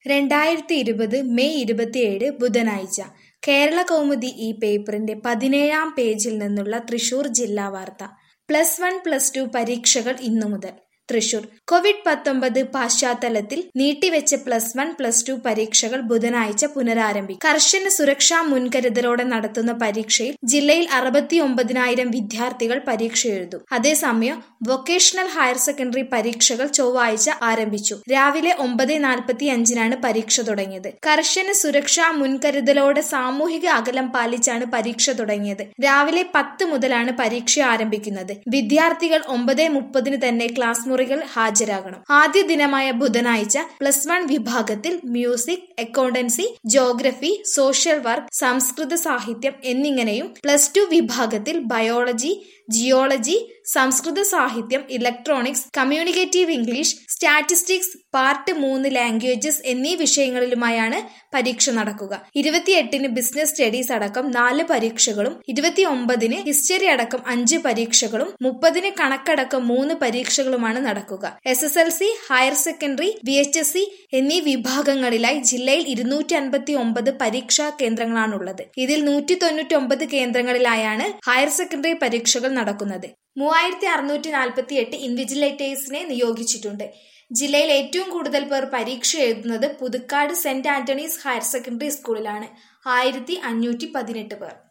രണ്ടായിരത്തി ഇരുപത് മെയ് ഇരുപത്തിയേഴ് ബുധനാഴ്ച കേരള കൗമുദി ഈ പേപ്പറിന്റെ പതിനേഴാം പേജിൽ നിന്നുള്ള തൃശൂർ ജില്ലാ വാർത്ത പ്ലസ് വൺ പ്ലസ് ടു പരീക്ഷകൾ ഇന്നു മുതൽ തൃശൂർ കോവിഡ് പത്തൊമ്പത് പശ്ചാത്തലത്തിൽ നീട്ടിവെച്ച പ്ലസ് വൺ പ്ലസ് ടു പരീക്ഷകൾ ബുധനാഴ്ച പുനരാരംഭിക്കും കർശന സുരക്ഷാ മുൻകരുതലോടെ നടത്തുന്ന പരീക്ഷയിൽ ജില്ലയിൽ അറുപത്തി ഒമ്പതിനായിരം വിദ്യാർത്ഥികൾ പരീക്ഷ എഴുതും അതേസമയം വൊക്കേഷണൽ ഹയർ സെക്കൻഡറി പരീക്ഷകൾ ചൊവ്വാഴ്ച ആരംഭിച്ചു രാവിലെ ഒമ്പത് നാൽപ്പത്തി അഞ്ചിനാണ് പരീക്ഷ തുടങ്ങിയത് കർശന സുരക്ഷാ മുൻകരുതലോടെ സാമൂഹിക അകലം പാലിച്ചാണ് പരീക്ഷ തുടങ്ങിയത് രാവിലെ പത്ത് മുതലാണ് പരീക്ഷ ആരംഭിക്കുന്നത് വിദ്യാർത്ഥികൾ ഒമ്പത് മുപ്പതിന് തന്നെ ക്ലാസ് മുറികൾ ഹാജരാകണം ആദ്യ ദിനമായ ബുധനാഴ്ച പ്ലസ് വൺ വിഭാഗത്തിൽ music accountancy geography social work സംസ്കൃത സാഹിത്യം എന്നിങ്ങനെയും പ്ലസ് ടു വിഭാഗത്തിൽ ബയോളജി ജിയോളജി സംസ്കൃത സാഹിത്യം electronics communicative English statistics part മൂന്ന് ലാംഗ്വേജസ് എന്നീ വിഷയങ്ങളിലുമായാണ് പരീക്ഷ നടക്കുക ഇരുപത്തിയെട്ടിന് ബിസിനസ് സ്റ്റഡീസ് അടക്കം നാല് പരീക്ഷകളും ഇരുപത്തി ഒമ്പതിന് ഹിസ്റ്ററി അടക്കം അഞ്ച് പരീക്ഷകളും മുപ്പതിന് കണക്കടക്കം മൂന്ന് പരീക്ഷകളുമാണ് നടക്കുക S S L C higher secondary V H S C എന്നീ വിഭാഗങ്ങളിലായി ജില്ലയിൽ ഇരുന്നൂറ്റി അൻപത്തി ഒമ്പത് പരീക്ഷാ കേന്ദ്രങ്ങളാണുള്ളത് ഇതിൽ നൂറ്റി തൊണ്ണൂറ്റി ഒമ്പത് കേന്ദ്രങ്ങളിലായാണ് ഹയർ സെക്കൻഡറി പരീക്ഷകൾ നടക്കുന്നത് മൂവായിരത്തി അറുന്നൂറ്റി നാൽപ്പത്തി എട്ട് ഇൻവിജിലേറ്റേഴ്സിനെ നിയോഗിച്ചിട്ടുണ്ട് ജില്ലയിൽ ഏറ്റവും കൂടുതൽ പേർ പരീക്ഷ എഴുതുന്നത് Puthukkad saint Antony's higher secondary സ്കൂളിലാണ് ആയിരത്തി അഞ്ഞൂറ്റി പതിനെട്ട് പേർ